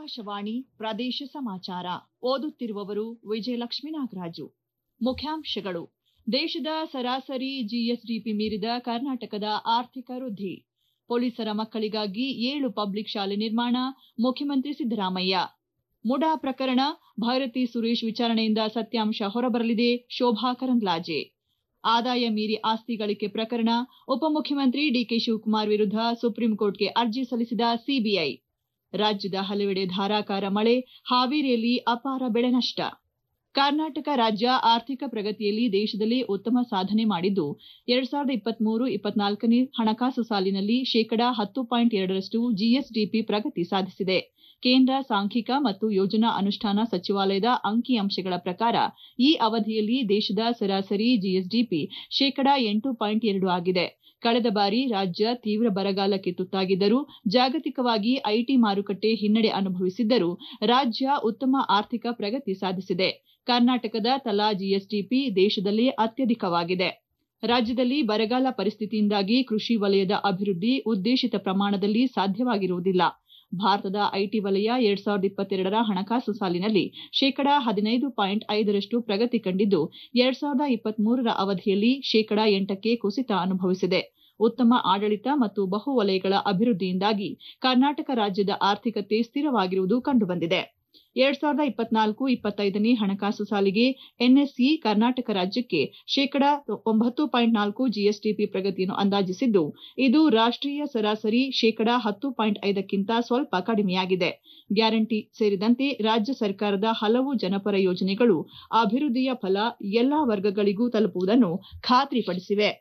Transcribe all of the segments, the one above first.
ಆಕಾಶವಾಣಿ ಪ್ರದೇಶ ಸಮಾಚಾರ ಓದುತ್ತಿರುವವರು ವಿಜಯಲಕ್ಷ್ಮೀ ನಾಗರಾಜು ಮುಖ್ಯಾಂಶಗಳು ದೇಶದ ಸರಾಸರಿ ಜಿಎಸ್ಡಿಪಿ ಮೀರಿದ ಕರ್ನಾಟಕದ ಆರ್ಥಿಕ ವೃದ್ಧಿ ಪೊಲೀಸರ ಮಕ್ಕಳಿಗಾಗಿ ಏಳು ಪಬ್ಲಿಕ್ ಶಾಲೆ ನಿರ್ಮಾಣ ಮುಖ್ಯಮಂತ್ರಿ ಸಿದ್ದರಾಮಯ್ಯ ಮುಡಾ ಪ್ರಕರಣ ಭಾರತಿ ಸುರೇಶ್ ವಿಚಾರಣೆಯಿಂದ ಸತ್ಯಾಂಶ ಹೊರಬರಲಿದೆ ಶೋಭಾ ಕರಂದ್ಲಾಜೆ ಆದಾಯ ಮೀರಿ ಆಸ್ತಿ ಗಳಿಕೆ ಪ್ರಕರಣ ಉಪಮುಖ್ಯಮಂತ್ರಿ ಡಿಕೆ ಶಿವಕುಮಾರ್ ವಿರುದ್ಧ ಸುಪ್ರೀಂ ಕೋರ್ಟ್ಗೆ ಅರ್ಜಿ ಸಲ್ಲಿಸಿದ ಸಿಬಿಐ ರಾಜ್ಯದ ಹಲವೆಡೆ ಧಾರಾಕಾರ ಮಳೆ ಹಾವೇರಿಯಲ್ಲಿ ಅಪಾರ ಬೆಳೆ ನಷ್ಟ ಕರ್ನಾಟಕ ರಾಜ್ಯ ಆರ್ಥಿಕ ಪ್ರಗತಿಯಲ್ಲಿ ದೇಶದಲ್ಲೇ ಉತ್ತಮ ಸಾಧನೆ ಮಾಡಿದ್ದು ಎರಡ್ ಸಾವಿರದ ಇಪ್ಪತ್ಮೂರು ಇಪ್ಪತ್ನಾಲ್ಕನೇ ಹಣಕಾಸು ಸಾಲಿನಲ್ಲಿ ಶೇಕಡಾ ಹತ್ತು ಪಾಯಿಂಟ್ ಎರಡರಷ್ಟು ಜಿಎಸ್ಡಿಪಿ ಪ್ರಗತಿ ಸಾಧಿಸಿದೆ ಕೇಂದ್ರ ಸಾಂಖ್ಯಿಕ ಮತ್ತು ಯೋಜನಾ ಅನುಷ್ಠಾನ ಸಚಿವಾಲಯದ ಅಂಕಿಅಂಶಗಳ ಪ್ರಕಾರ ಈ ಅವಧಿಯಲ್ಲಿ ದೇಶದ ಸರಾಸರಿ ಜಿಎಸ್ಡಿಪಿ ಶೇಕಡಾ ಎಂಟು ಪಾಯಿಂಟ್ ಎರಡು ಆಗಿದೆ ಕಳೆದ ಬಾರಿ ರಾಜ್ಯ ತೀವ್ರ ಬರಗಾಲಕ್ಕೆ ತುತ್ತಾಗಿದ್ದರೂ ಜಾಗತಿಕವಾಗಿ ಐಟಿ ಮಾರುಕಟ್ಟೆ ಹಿನ್ನಡೆ ಅನುಭವಿಸಿದ್ದರೂ ರಾಜ್ಯ ಉತ್ತಮ ಆರ್ಥಿಕ ಪ್ರಗತಿ ಸಾಧಿಸಿದೆ ಕರ್ನಾಟಕದ ತಲಾ ಜಿಎಸ್ಡಿಪಿ ದೇಶದಲ್ಲೇ ಅತ್ಯಧಿಕವಾಗಿದೆ ರಾಜ್ಯದಲ್ಲಿ ಬರಗಾಲ ಪರಿಸ್ಥಿತಿಯಿಂದಾಗಿ ಕೃಷಿ ವಲಯದ ಅಭಿವೃದ್ಧಿ ಉದ್ದೇಶಿತ ಪ್ರಮಾಣದಲ್ಲಿ ಸಾಧ್ಯವಾಗಿರುವುದಿಲ್ಲ ಭಾರತದ ಐಟಿ ವಲಯ ಎರಡ್ ಸಾವಿರದ ಇಪ್ಪತ್ತೆರಡರ ಹಣಕಾಸು ಸಾಲಿನಲ್ಲಿ ಶೇಕಡಾ ಹದಿನೈದು ಪಾಯಿಂಟ್ ಐದರಷ್ಟು ಪ್ರಗತಿ ಕಂಡಿದ್ದು ಎರಡ್ ಸಾವಿರದ ಇಪ್ಪತ್ಮೂರರ ಅವಧಿಯಲ್ಲಿ ಶೇಕಡಾ ಎಂಟಕ್ಕೆ ಕುಸಿತ ಅನುಭವಿಸಿದೆ ಉತ್ತಮ ಆಡಳಿತ ಮತ್ತು ಬಹು ವಲಯಗಳ ಅಭಿವೃದ್ಧಿಯಿಂದಾಗಿ ಕರ್ನಾಟಕ ರಾಜ್ಯದ ಆರ್ಥಿಕತೆ ಸ್ಥಿರವಾಗಿರುವುದು ಕಂಡುಬಂದಿದೆ ಎರಡ್ ಸಾವಿರದ ಇಪ್ಪತ್ನಾಲ್ಕು ಇಪ್ಪತ್ತೈದನೇ ಹಣಕಾಸು ಸಾಲಿಗೆ ಎನ್ಎಸ್ಇ ಕರ್ನಾಟಕ ರಾಜ್ಯಕ್ಕೆ ಶೇಕಡಾ ಒಂಬತ್ತು ಪಾಯಿಂಟ್ ನಾಲ್ಕು ಜಿಎಸ್ಡಿಪಿ ಪ್ರಗತಿಯನ್ನು ಅಂದಾಜಿಸಿದ್ದು ಇದು ರಾಷ್ಟೀಯ ಸರಾಸರಿ ಶೇಕಡಾ ಹತ್ತು ಪಾಯಿಂಟ್ ಐದಕ್ಕಿಂತ ಸ್ವಲ್ಪ ಕಡಿಮೆಯಾಗಿದೆ ಗ್ಯಾರಂಟಿ ಸೇರಿದಂತೆ ರಾಜ್ಯ ಸರ್ಕಾರದ ಹಲವು ಜನಪರ ಯೋಜನೆಗಳು ಅಭಿವೃದ್ಧಿಯ ಫಲ ಎಲ್ಲಾ ವರ್ಗಗಳಿಗೂ ತಲುಪುವುದನ್ನು ಖಾತ್ರಿಪಡಿಸಿವೆ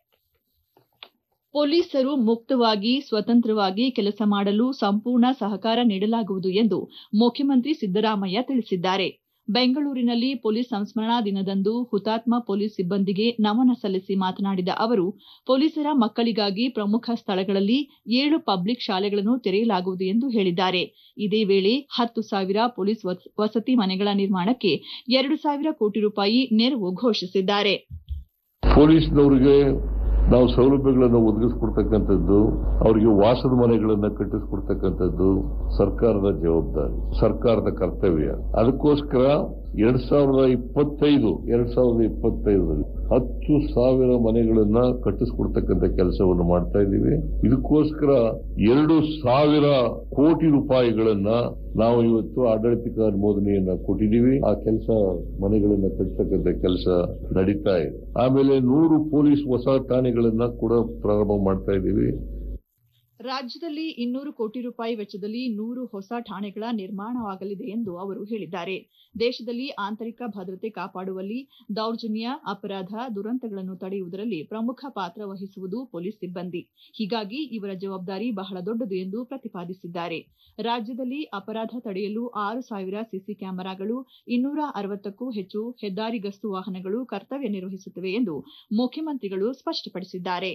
ಪೊಲೀಸರು ಮುಕ್ತವಾಗಿ ಸ್ವತಂತ್ರವಾಗಿ ಕೆಲಸ ಮಾಡಲು ಸಂಪೂರ್ಣ ಸಹಕಾರ ನೀಡಲಾಗುವುದು ಎಂದು ಮುಖ್ಯಮಂತ್ರಿ ಸಿದ್ದರಾಮಯ್ಯ ತಿಳಿಸಿದ್ದಾರೆ ಬೆಂಗಳೂರಿನಲ್ಲಿ ಪೊಲೀಸ್ ಸಂಸ್ಮರಣಾ ದಿನದಂದು ಹುತಾತ್ಮ ಪೊಲೀಸ್ ಸಿಬ್ಬಂದಿಗೆ ನಮನ ಸಲ್ಲಿಸಿ ಮಾತನಾಡಿದ ಅವರು ಪೊಲೀಸರ ಮಕ್ಕಳಿಗಾಗಿ ಪ್ರಮುಖ ಸ್ಥಳಗಳಲ್ಲಿ ಏಳು ಪಬ್ಲಿಕ್ ಶಾಲೆಗಳನ್ನು ತೆರೆಯಲಾಗುವುದು ಎಂದು ಹೇಳಿದ್ದಾರೆ ಇದೇ ವೇಳೆ ಹತ್ತು ಸಾವಿರ ಪೊಲೀಸ್ ವಸತಿ ಮನೆಗಳ ನಿರ್ಮಾಣಕ್ಕೆ ಎರಡು ಸಾವಿರ ಕೋಟಿ ರೂಪಾಯಿ ನೆರವು ಘೋಷಿಸಿದ್ದಾರೆ ಪೊಲೀಸ್ನವರಿಗೆ ನಾವು ಸೌಲಭ್ಯಗಳನ್ನು ಒದಗಿಸ್ಕೊಡ್ತಕ್ಕಂಥದ್ದು ಅವರಿಗೆ ವಾಸದ ಮನೆಗಳನ್ನ ಕಟ್ಟಿಸ್ಕೊಡ್ತಕ್ಕಂಥದ್ದು ಸರ್ಕಾರದ ಜವಾಬ್ದಾರಿ ಸರ್ಕಾರದ ಕರ್ತವ್ಯ ಅದಕ್ಕೋಸ್ಕರ ಎರಡ್ ಸಾವಿರದ ಇಪ್ಪತ್ತೈದು ಎರಡ್ ಸಾವಿರದ ಇಪ್ಪತ್ತೈದರಲ್ಲಿ ಹತ್ತು ಸಾವಿರ ಮನೆಗಳನ್ನ ಕಟ್ಟಿಸ್ಕೊಡ್ತಕ್ಕಂಥ ಕೆಲಸವನ್ನು ಮಾಡ್ತಾ ಇದ್ದೀವಿ ಇದಕ್ಕೋಸ್ಕರ ಎರಡು ಸಾವಿರ ಕೋಟಿ ರೂಪಾಯಿಗಳನ್ನ ನಾವು ಇವತ್ತು ಆಡಳಿತಿಕ ಅನುಮೋದನೆಯನ್ನ ಕೊಟ್ಟಿದ್ದೀವಿ ಆ ಕೆಲಸ ಮನೆಗಳನ್ನ ಕಟ್ಟತಕ್ಕಂಥ ಕೆಲಸ ನಡೀತಾ ಇದೆ ಆಮೇಲೆ ನೂರು ಪೊಲೀಸ್ ಹೊಸ ಠಾಣೆಗಳನ್ನ ಕೂಡ ಪ್ರಾರಂಭ ಮಾಡ್ತಾ ಇದ್ದೀವಿ ರಾಜ್ಯದಲ್ಲಿ ಇನ್ನೂರು ಕೋಟಿ ರೂಪಾಯಿ ವೆಚ್ಚದಲ್ಲಿ ನೂರು ಹೊಸ ಠಾಣೆಗಳ ನಿರ್ಮಾಣವಾಗಲಿದೆ ಎಂದು ಅವರು ಹೇಳಿದ್ದಾರೆ ದೇಶದಲ್ಲಿ ಆಂತರಿಕ ಭದ್ರತೆ ಕಾಪಾಡುವಲ್ಲಿ ದೌರ್ಜನ್ಯ ಅಪರಾಧ ದುರಂತಗಳನ್ನು ತಡೆಯುವುದರಲ್ಲಿ ಪ್ರಮುಖ ಪಾತ್ರ ವಹಿಸುವುದು ಪೊಲೀಸ್ ಸಿಬ್ಬಂದಿ ಹೀಗಾಗಿ ಇವರ ಜವಾಬ್ದಾರಿ ಬಹಳ ದೊಡ್ಡದು ಎಂದು ಪ್ರತಿಪಾದಿಸಿದ್ದಾರೆ ರಾಜ್ಯದಲ್ಲಿ ಅಪರಾಧ ತಡೆಯಲು ಆರು ಸಾವಿರ ಸಿಸಿ ಕ್ಯಾಮೆರಾಗಳು ಇನ್ನೂರ ಅರವತ್ತಕ್ಕೂ ಹೆಚ್ಚು ಹೆದ್ದಾರಿ ಗಸ್ತು ವಾಹನಗಳು ಕರ್ತವ್ಯ ನಿರ್ವಹಿಸುತ್ತವೆ ಎಂದು ಮುಖ್ಯಮಂತ್ರಿಗಳು ಸ್ಪಷ್ಟಪಡಿಸಿದ್ದಾರೆ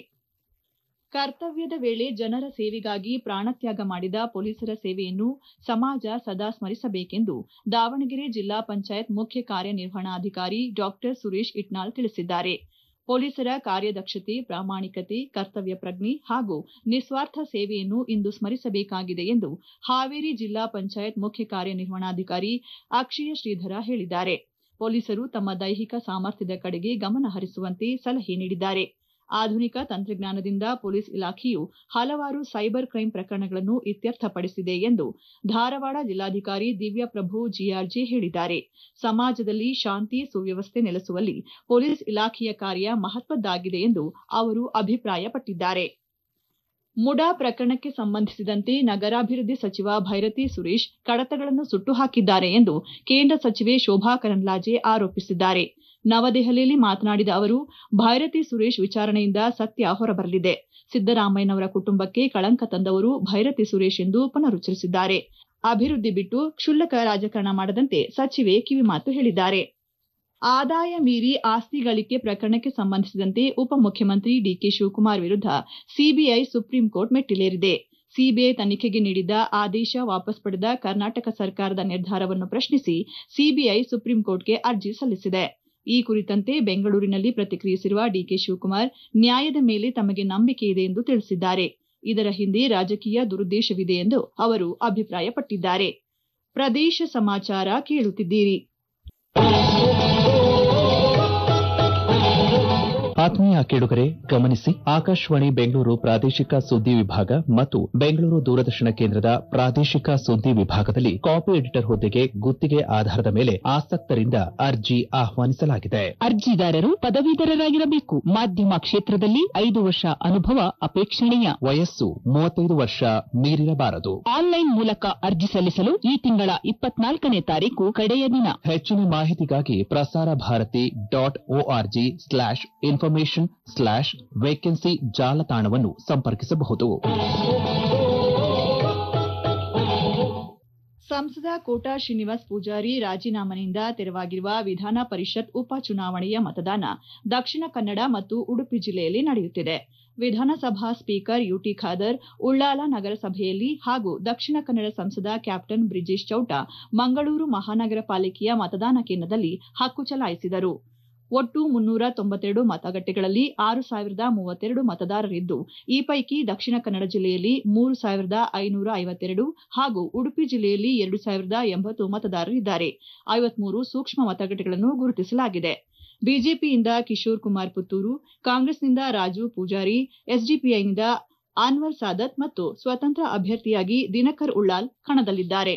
ಕರ್ತವ್ಯದ ವೇಳೆ ಜನರ ಸೇವೆಗಾಗಿ ಪ್ರಾಣತ್ಯಾಗ ಮಾಡಿದ ಪೊಲೀಸರ ಸೇವೆಯನ್ನು ಸಮಾಜ ಸದಾ ಸ್ಮರಿಸಬೇಕೆಂದು ದಾವಣಗೆರೆ ಜಿಲ್ಲಾ ಪಂಚಾಯತ್ ಮುಖ್ಯ ಕಾರ್ಯನಿರ್ವಹಣಾಧಿಕಾರಿ ಡಾಕ್ಟರ್ ಸುರೇಶ್ ಇಟ್ನಾಳ್ ತಿಳಿಸಿದ್ದಾರೆ ಪೊಲೀಸರ ಕಾರ್ಯದಕ್ಷತೆ ಪ್ರಾಮಾಣಿಕತೆ ಕರ್ತವ್ಯ ಪ್ರಜ್ಞೆ ಹಾಗೂ ನಿಸ್ವಾರ್ಥ ಸೇವೆಯನ್ನು ಇಂದು ಸ್ಮರಿಸಬೇಕಾಗಿದೆ ಎಂದು ಹಾವೇರಿ ಜಿಲ್ಲಾ ಪಂಚಾಯತ್ ಮುಖ್ಯ ಕಾರ್ಯನಿರ್ವಹಣಾಧಿಕಾರಿ ಅಕ್ಷಯ ಶ್ರೀಧರ ಹೇಳಿದ್ದಾರೆ ಪೊಲೀಸರು ತಮ್ಮ ದೈಹಿಕ ಸಾಮರ್ಥ್ಯದ ಕಡೆಗೆ ಗಮನ ಹರಿಸುವಂತೆ ಸಲಹೆ ನೀಡಿದ್ದಾರೆ ಆಧುನಿಕ ತಂತ್ರಜ್ಞಾನದಿಂದ ಪೊಲೀಸ್ ಇಲಾಖೆಯು ಹಲವಾರು ಸೈಬರ್ ಕ್ರೈಂ ಪ್ರಕರಣಗಳನ್ನು ಇತ್ಯರ್ಥಪಡಿಸಿದೆ ಎಂದು ಧಾರವಾಡ ಜಿಲ್ಲಾಧಿಕಾರಿ ದಿವ್ಯಪ್ರಭು ಜಿಆರ್ಜೆ ಹೇಳಿದ್ದಾರೆ ಸಮಾಜದಲ್ಲಿ ಶಾಂತಿ ಸುವ್ಯವಸ್ಥೆ ನೆಲೆಸುವಲ್ಲಿ ಪೊಲೀಸ್ ಇಲಾಖೆಯ ಕಾರ್ಯ ಮಹತ್ವದ್ದಾಗಿದೆ ಎಂದು ಅವರು ಅಭಿಪ್ರಾಯಪಟ್ಟಿದ್ದಾರೆ ಮುಡಾ ಪ್ರಕರಣಕ್ಕೆ ಸಂಬಂಧಿಸಿದಂತೆ ನಗರಾಭಿವೃದ್ಧಿ ಸಚಿವ ಭೈರತಿ ಸುರೇಶ್ ಕಡತಗಳನ್ನು ಸುಟ್ಟು ಹಾಕಿದ್ದಾರೆ ಎಂದು ಕೇಂದ್ರ ಸಚಿವೆ ಶೋಭಾ ಕರಂದ್ಲಾಜೆ ಆರೋಪಿಸಿದ್ದಾರೆ ನವದೆಹಲಿಯಲ್ಲಿ ಮಾತನಾಡಿದ ಅವರು ಭೈರತಿ ಸುರೇಶ್ ವಿಚಾರಣೆಯಿಂದ ಸತ್ಯ ಹೊರಬರಲಿದೆ ಸಿದ್ದರಾಮಯ್ಯನವರ ಕುಟುಂಬಕ್ಕೆ ಕಳಂಕ ತಂದವರು ಭೈರತಿ ಸುರೇಶ್ ಎಂದು ಪುನರುಚ್ಚರಿಸಿದ್ದಾರೆ ಅಭಿವೃದ್ಧಿ ಬಿಟ್ಟು ಕ್ಷುಲ್ಲಕ ರಾಜಕಾರಣ ಮಾಡದಂತೆ ಸಚಿವೆ ಕಿವಿಮಾತು ಹೇಳಿದ್ದಾರೆ ಆದಾಯ ಮೀರಿ ಆಸ್ತಿ ಗಳಿಕೆ ಪ್ರಕರಣಕ್ಕೆ ಸಂಬಂಧಿಸಿದಂತೆ ಉಪಮುಖ್ಯಮಂತ್ರಿ ಡಿಕೆ ಶಿವಕುಮಾರ್ ವಿರುದ್ಧ ಸಿಬಿಐ ಸುಪ್ರೀಂ ಕೋರ್ಟ್ ಮೆಟ್ಟಿಲೇರಿದೆ ಸಿಬಿಐ ತನಿಖೆಗೆ ನೀಡಿದ್ದ ಆದೇಶ ವಾಪಸ್ ಪಡೆದ ಕರ್ನಾಟಕ ಸರ್ಕಾರದ ನಿರ್ಧಾರವನ್ನು ಪ್ರಶ್ನಿಸಿ ಸಿಬಿಐ ಸುಪ್ರೀಂ ಕೋರ್ಟ್ಗೆ ಅರ್ಜಿ ಸಲ್ಲಿಸಿದೆ ಈ ಕುರಿತಂತೆ ಬೆಂಗಳೂರಿನಲ್ಲಿ ಪ್ರತಿಕ್ರಿಯಿಸಿರುವ ಡಿಕೆ ಶಿವಕುಮಾರ್ ನ್ಯಾಯದ ಮೇಲೆ ತಮಗೆ ನಂಬಿಕೆ ಇದೆ ಎಂದು ತಿಳಿಸಿದ್ದಾರೆ ಇದರ ಹಿಂದೆ ರಾಜಕೀಯ ದುರುದ್ದೇಶವಿದೆ ಎಂದು ಅವರು ಅಭಿಪ್ರಾಯಪಟ್ಟಿದ್ದಾರೆ ಪ್ರದೇಶ ಸಮಾಚಾರ ಕೇಳುತ್ತಿದ್ದೀರಿ ಆತ್ಮೀಯ ಕೇಳುಗರೆ ಗಮನಿಸಿ ಆಕಾಶವಾಣಿ ಬೆಂಗಳೂರು ಪ್ರಾದೇಶಿಕ ಸುದ್ದಿ ವಿಭಾಗ ಮತ್ತು ಬೆಂಗಳೂರು ದೂರದರ್ಶನ ಕೇಂದ್ರದ ಪ್ರಾದೇಶಿಕ ಸುದ್ದಿ ವಿಭಾಗದಲ್ಲಿ ಕಾಪಿ ಎಡಿಟರ್ ಹುದ್ದೆಗೆ ಗುತ್ತಿಗೆ ಆಧಾರದ ಮೇಲೆ ಆಸಕ್ತರಿಂದ ಅರ್ಜಿ ಆಹ್ವಾನಿಸಲಾಗಿದೆ ಅರ್ಜಿದಾರರು ಪದವೀಧರರಾಗಿರಬೇಕು ಮಾಧ್ಯಮ ಕ್ಷೇತ್ರದಲ್ಲಿ ಐದು ವರ್ಷ ಅನುಭವ ಅಪೇಕ್ಷಣೀಯ ವಯಸ್ಸು ಮೂವತ್ತೈದು ವರ್ಷ ಮೀರಿರಬಾರದು ಆನ್ಲೈನ್ ಮೂಲಕ ಅರ್ಜಿ ಸಲ್ಲಿಸಲು ಈ ತಿಂಗಳ ಇಪ್ಪತ್ನಾಲ್ಕನೇ ತಾರೀಕು ಕಡೆಯ ದಿನ ಹೆಚ್ಚಿನ ಮಾಹಿತಿಗಾಗಿ Prasar Bharati dot org slash information slash vacancy ಜಾಲತಾಣವನ್ನು ಸಂಪರ್ಕಿಸಬಹುದು ಸಂಸದ ಕೋಟಾ ಶ್ರೀನಿವಾಸ್ ಪೂಜಾರಿ ರಾಜೀನಾಮೆಯಿಂದ ತೆರವಾಗಿರುವ ವಿಧಾನ ಪರಿಷತ್ ಉಪ ಚುನಾವಣೆಯ ಮತದಾನ ದಕ್ಷಿಣ ಕನ್ನಡ ಮತ್ತು ಉಡುಪಿ ಜಿಲ್ಲೆಯಲ್ಲಿ ನಡೆಯುತ್ತಿದೆ ವಿಧಾನಸಭಾ ಸ್ಪೀಕರ್ ಯುಟಿ ಖಾದರ್ ಉಳ್ಳಾಲ ನಗರಸಭೆಯಲ್ಲಿ ಹಾಗೂ ದಕ್ಷಿಣ ಕನ್ನಡ ಸಂಸದ ಕ್ಯಾಪ್ಟನ್ ಬ್ರಿಜೇಶ್ ಚೌಟ ಮಂಗಳೂರು ಮಹಾನಗರ ಪಾಲಿಕೆಯ ಮತದಾನ ಕೇಂದ್ರದಲ್ಲಿ ಹಕ್ಕು ಚಲಾಯಿಸಿದರು ಒಟ್ಟು ಮುನ್ನೂರ ತೊಂಬತ್ತೆರಡು ಮತಗಟ್ಟೆಗಳಲ್ಲಿ ಆರು ಸಾವಿರದ ಮೂವತ್ತೆರಡು ಮತದಾರರಿದ್ದು ಈ ಪೈಕಿ ದಕ್ಷಿಣ ಕನ್ನಡ ಜಿಲ್ಲೆಯಲ್ಲಿ ಮೂರು ಸಾವಿರದ ಐನೂರ ಐವತ್ತೆರಡು ಹಾಗೂ ಉಡುಪಿ ಜಿಲ್ಲೆಯಲ್ಲಿ ಎರಡು ಸಾವಿರದ ಎಂಬತ್ತು ಮತದಾರರಿದ್ದಾರೆ ಐವತ್ಮೂರು ಸೂಕ್ಷ್ಮ ಮತಗಟ್ಟೆಗಳನ್ನು ಗುರುತಿಸಲಾಗಿದೆ ಬಿಜೆಪಿಯಿಂದ ಕಿಶೋರ್ ಕುಮಾರ್ ಪುತ್ತೂರು ಕಾಂಗ್ರೆಸ್ನಿಂದ ರಾಜು ಪೂಜಾರಿ ಎಸ್ಡಿಪಿಐನಿಂದ ಅನ್ವರ್ ಸಾದತ್ ಮತ್ತು ಸ್ವತಂತ್ರ ಅಭ್ಯರ್ಥಿಯಾಗಿ ದಿನಕರ್ ಉಳ್ಳಾಲ್ ಕಣದಲ್ಲಿದ್ದಾರೆ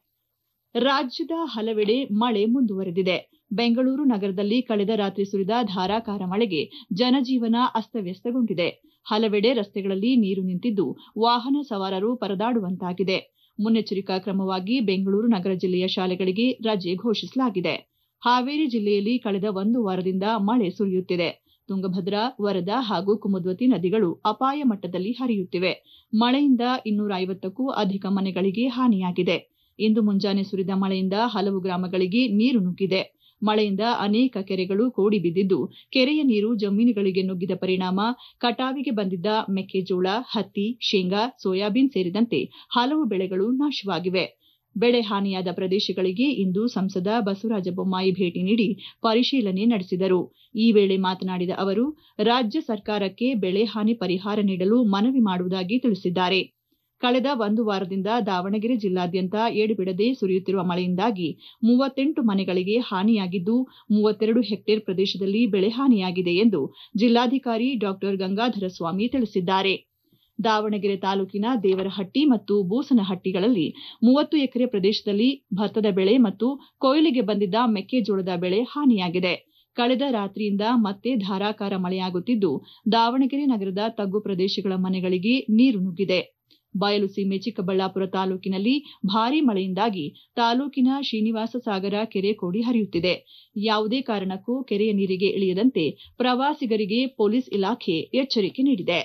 ರಾಜ್ಯದ ಹಲವೆಡೆ ಮಳೆ ಮುಂದುವರೆದಿದೆ ಬೆಂಗಳೂರು ನಗರದಲ್ಲಿ ಕಳೆದ ರಾತ್ರಿ ಸುರಿದ ಧಾರಾಕಾರ ಮಳೆಗೆ ಜನಜೀವನ ಅಸ್ತವ್ಯಸ್ತಗೊಂಡಿದೆ ಹಲವೆಡೆ ರಸ್ತೆಗಳಲ್ಲಿ ನೀರು ನಿಂತಿದ್ದು ವಾಹನ ಸವಾರರು ಪರದಾಡುವಂತಾಗಿದೆ ಮುನ್ನೆಚ್ಚರಿಕಾ ಕ್ರಮವಾಗಿ ಬೆಂಗಳೂರು ನಗರ ಜಿಲ್ಲೆಯ ಶಾಲೆಗಳಿಗೆ ರಜೆ ಘೋಷಿಸಲಾಗಿದೆ ಹಾವೇರಿ ಜಿಲ್ಲೆಯಲ್ಲಿ ಕಳೆದ ಒಂದು ವಾರದಿಂದ ಮಳೆ ಸುರಿಯುತ್ತಿದೆ ತುಂಗಭದ್ರಾ ವರದಾ ಹಾಗೂ ಕುಮುದ್ವತಿ ನದಿಗಳು ಅಪಾಯ ಮಟ್ಟದಲ್ಲಿ ಹರಿಯುತ್ತಿವೆ ಮಳೆಯಿಂದ ಇನ್ನೂರ ಐವತ್ತಕ್ಕೂ ಅಧಿಕ ಮನೆಗಳಿಗೆ ಹಾನಿಯಾಗಿದೆ ಇಂದು ಮುಂಜಾನೆ ಸುರಿದ ಮಳೆಯಿಂದ ಹಲವು ಗ್ರಾಮಗಳಿಗೆ ನೀರು ನುಗ್ಗಿದೆ ಮಳೆಯಿಂದ ಅನೇಕ ಕೆರೆಗಳು ಕೋಡಿ ಬಿದ್ದಿದ್ದು ಕೆರೆಯ ನೀರು ಜಮೀನುಗಳಿಗೆ ನುಗ್ಗಿದ ಪರಿಣಾಮ ಕಟಾವಿಗೆ ಬಂದಿದ್ದ ಮೆಕ್ಕೆಜೋಳ ಹತ್ತಿ ಶೇಂಗಾ ಸೋಯಾಬೀನ್ ಸೇರಿದಂತೆ ಹಲವು ಬೆಳೆಗಳು ನಾಶವಾಗಿವೆ ಬೆಳೆ ಹಾನಿಯಾದ ಪ್ರದೇಶಗಳಿಗೆ ಇಂದು ಸಂಸದ ಬಸವರಾಜ ಬೊಮ್ಮಾಯಿ ಭೇಟಿ ನೀಡಿ ಪರಿಶೀಲನೆ ನಡೆಸಿದರು ಈ ವೇಳೆ ಮಾತನಾಡಿದ ಅವರು ರಾಜ್ಯ ಸರ್ಕಾರಕ್ಕೆ ಬೆಳೆ ಹಾನಿ ಪರಿಹಾರ ನೀಡಲು ಮನವಿ ಮಾಡುವುದಾಗಿ ತಿಳಿಸಿದ್ದಾರೆ ಕಳೆದ ಒಂದು ವಾರದಿಂದ ದಾವಣಗೆರೆ ಜಿಲ್ಲಾದ್ಯಂತ ಎಡೆಬಿಡದೆ ಸುರಿಯುತ್ತಿರುವ ಮಳೆಯಿಂದಾಗಿ ಮೂವತ್ತೆಂಟು ಮನೆಗಳಿಗೆ ಹಾನಿಯಾಗಿದ್ದು ಮೂವತ್ತೆರಡು ಹೆಕ್ಟೇರ್ ಪ್ರದೇಶದಲ್ಲಿ ಬೆಳೆ ಹಾನಿಯಾಗಿದೆ ಎಂದು ಜಿಲ್ಲಾಧಿಕಾರಿ ಡಾ ಗಂಗಾಧರ ಸ್ವಾಮಿ ತಿಳಿಸಿದ್ದಾರೆ ದಾವಣಗೆರೆ ತಾಲೂಕಿನ ದೇವರಹಟ್ಟಿ ಮತ್ತು ಬೂಸನಹಟ್ಟಿಗಳಲ್ಲಿ ಮೂವತ್ತು ಎಕರೆ ಪ್ರದೇಶದಲ್ಲಿ ಭತ್ತದ ಬೆಳೆ ಮತ್ತು ಕೊಯ್ಲಿಗೆ ಬಂದಿದ್ದ ಮೆಕ್ಕೆಜೋಳದ ಬೆಳೆ ಹಾನಿಯಾಗಿದೆ ಕಳೆದ ರಾತ್ರಿಯಿಂದ ಮತ್ತೆ ಧಾರಾಕಾರ ಮಳೆಯಾಗುತ್ತಿದ್ದು ದಾವಣಗೆರೆ ನಗರದ ತಗ್ಗು ಪ್ರದೇಶಗಳ ಮನೆಗಳಿಗೆ ನೀರು ನುಗ್ಗಿದೆ ಬಯಲುಸೀಮೆ ಚಿಕ್ಕಬಳ್ಳಾಪುರ ತಾಲೂಕಿನಲ್ಲಿ ಭಾರೀ ಮಳೆಯಿಂದಾಗಿ ತಾಲೂಕಿನ ಶ್ರೀನಿವಾಸ ಸಾಗರ ಕೆರೆ ಕೋಡಿ ಹರಿಯುತ್ತಿದೆ ಯಾವುದೇ ಕಾರಣಕ್ಕೂ ಕೆರೆಯ ನೀರಿಗೆ ಇಳಿಯದಂತೆ ಪ್ರವಾಸಿಗರಿಗೆ ಪೊಲೀಸ್ ಇಲಾಖೆ ಎಚ್ಚರಿಕೆ ನೀಡಿದೆ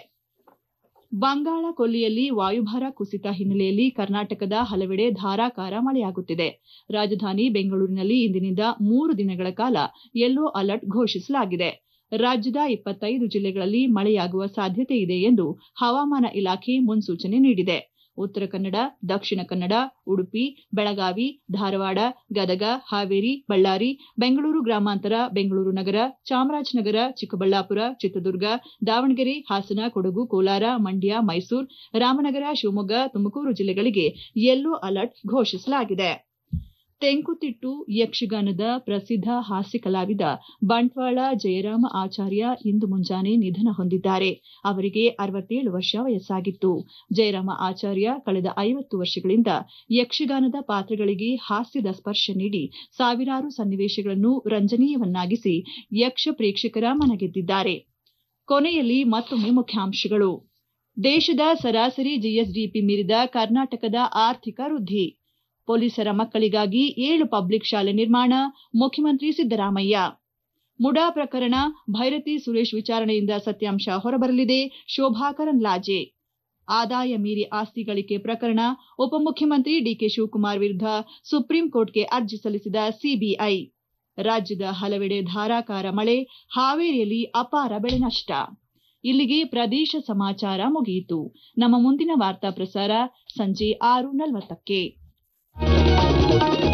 ಬಂಗಾಳ ಕೊಲ್ಲಿಯಲ್ಲಿ ವಾಯುಭಾರ ಕುಸಿತ ಹಿನ್ನೆಲೆಯಲ್ಲಿ ಕರ್ನಾಟಕದ ಹಲವೆಡೆ ಧಾರಾಕಾರ ಮಳೆಯಾಗುತ್ತಿದೆ ರಾಜಧಾನಿ ಬೆಂಗಳೂರಿನಲ್ಲಿ ಇಂದಿನಿಂದ ಮೂರು ದಿನಗಳ ಕಾಲ ಯೆಲ್ಲೋ ಅಲರ್ಟ್ ಘೋಷಿಸಲಾಗಿದೆ ರಾಜ್ಯದ ಇಪ್ಪತ್ತೈದು ಜಿಲ್ಲೆಗಳಲ್ಲಿ ಮಳೆಯಾಗುವ ಸಾಧ್ಯತೆ ಇದೆ ಎಂದು ಹವಾಮಾನ ಇಲಾಖೆ ಮುನ್ಸೂಚನೆ ನೀಡಿದೆ ಉತ್ತರ ಕನ್ನಡ ದಕ್ಷಿಣ ಕನ್ನಡ ಉಡುಪಿ ಬೆಳಗಾವಿ ಧಾರವಾಡ ಗದಗ ಹಾವೇರಿ ಬಳ್ಳಾರಿ ಬೆಂಗಳೂರು ಗ್ರಾಮಾಂತರ ಬೆಂಗಳೂರು ನಗರ ಚಾಮರಾಜನಗರ ಚಿಕ್ಕಬಳ್ಳಾಪುರ ಚಿತ್ರದುರ್ಗ ದಾವಣಗೆರೆ ಹಾಸನ ಕೊಡಗು ಕೋಲಾರ ಮಂಡ್ಯ ಮೈಸೂರು ರಾಮನಗರ ಶಿವಮೊಗ್ಗ ತುಮಕೂರು ಜಿಲ್ಲೆಗಳಿಗೆ ಯೆಲ್ಲೋ ಅಲರ್ಟ್ ಘೋಷಿಸಲಾಗಿದೆ ತೆಂಕುತಿಟ್ಟು ಯಕ್ಷಗಾನದ ಪ್ರಸಿದ್ಧ ಹಾಸ್ಯ ಕಲಾವಿದ ಬಂಟ್ವಾಳ ಜಯರಾಮ ಆಚಾರ್ಯ ಇಂದು ಮುಂಜಾನೆ ನಿಧನ ಹೊಂದಿದ್ದಾರೆ ಅವರಿಗೆ ಅರವತ್ತೇಳು ವರ್ಷ ವಯಸ್ಸಾಗಿತ್ತು ಜಯರಾಮ ಆಚಾರ್ಯ ಕಳೆದ ಐವತ್ತು ವರ್ಷಗಳಿಂದ ಯಕ್ಷಗಾನದ ಪಾತ್ರಗಳಿಗೆ ಹಾಸ್ಯದ ಸ್ಪರ್ಶ ನೀಡಿ ಸಾವಿರಾರು ಸನ್ನಿವೇಶಗಳನ್ನು ರಂಜನೀಯವನ್ನಾಗಿಸಿ ಯಕ್ಷ ಪ್ರೇಕ್ಷಕರ ಮನಗೆದ್ದಿದ್ದಾರೆ ಕೊನೆಯಲ್ಲಿ ಮತ್ತೊಮ್ಮೆ ಮುಖ್ಯಾಂಶಗಳು ದೇಶದ ಸರಾಸರಿ ಜಿಎಸ್ಡಿಪಿ ಮೀರಿದ ಕರ್ನಾಟಕದ ಆರ್ಥಿಕ ವೃದ್ಧಿ ಪೊಲೀಸರ ಮಕ್ಕಳಿಗಾಗಿ ಏಳು ಪಬ್ಲಿಕ್ ಶಾಲೆ ನಿರ್ಮಾಣ ಮುಖ್ಯಮಂತ್ರಿ ಸಿದ್ದರಾಮಯ್ಯ ಮುಡಾ ಪ್ರಕರಣ ಭೈರತಿ ಸುರೇಶ್ ವಿಚಾರಣೆಯಿಂದ ಸತ್ಯಾಂಶ ಹೊರಬರಲಿದೆ ಶೋಭಾ ಕರಂದ್ಲಾಜೆ ಆದಾಯ ಮೀರಿ ಆಸ್ತಿ ಗಳಿಕೆ ಪ್ರಕರಣ ಉಪಮುಖ್ಯಮಂತ್ರಿ ಡಿಕೆ ಶಿವಕುಮಾರ್ ವಿರುದ್ಧ ಸುಪ್ರೀಂ ಕೋರ್ಟ್ಗೆ ಅರ್ಜಿ ಸಲ್ಲಿಸಿದ ಸಿಬಿಐ ರಾಜ್ಯದ ಹಲವೆಡೆ ಧಾರಾಕಾರ ಮಳೆ ಹಾವೇರಿಯಲ್ಲಿ ಅಪಾರ ಬೆಳೆ ನಷ್ಟ ಇಲ್ಲಿಗೆ ಪ್ರದೇಶ ಸಮಾಚಾರ ಮುಗಿಯಿತು ನಮ್ಮ ಮುಂದಿನ ವಾರ್ತಾ ಪ್ರಸಾರ ಸಂಜೆ ಆರು ನಲವತ್ತಕ್ಕೆ